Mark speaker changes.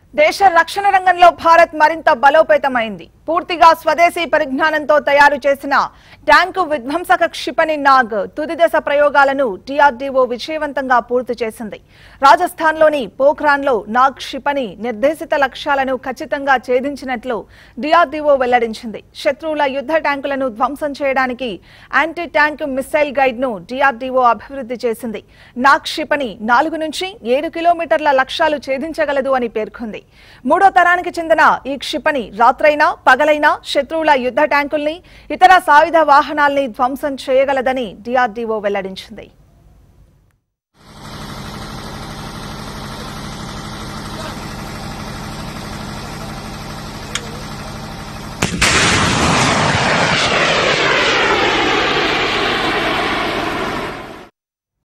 Speaker 1: దేశ రక్షణ రంగంలో భారత్ మరింత బలోపేతమైంది పూర్తిగా స్వదేశీ పరిజ్ఞానంతో తయారు చేసిన ట్యాంకు విధ్వంసక క్షిపణి నాగ్ తుది దశ ప్రయోగాలను డిఆర్డీఓ విజయవంతంగా పూర్తి చేసింది రాజస్థాన్లోని పోఖ్రాన్లో నాగ్ క్షిపణి నిర్దేశిత లక్ష్యాలను ఖచ్చితంగా ఛేదించినట్లు డిఆర్డీఓ వెల్లడించింది శత్రువుల యుద్ధ ట్యాంకులను ధ్వంసం చేయడానికి యాంటీ ట్యాంక్ మిస్సైల్ గైడ్ ను డిఆర్డీఓ అభివృద్ధి చేసింది నాగ్ క్షిపణి నాలుగు నుంచి ఏడు కిలోమీటర్ల లక్ష్యాలు ఛేదించగలదు అని పేర్కొంది మూడో తరానికి చెందిన ఈ క్షిపణి రాత్రైనా పగలైనా శత్రువుల యుద్ధ ట్యాంకుల్ని ఇతర సాయుధ వాహనాల్ని ధ్వంసం చేయగలదని డిఆర్డీఓ వెల్లడించింది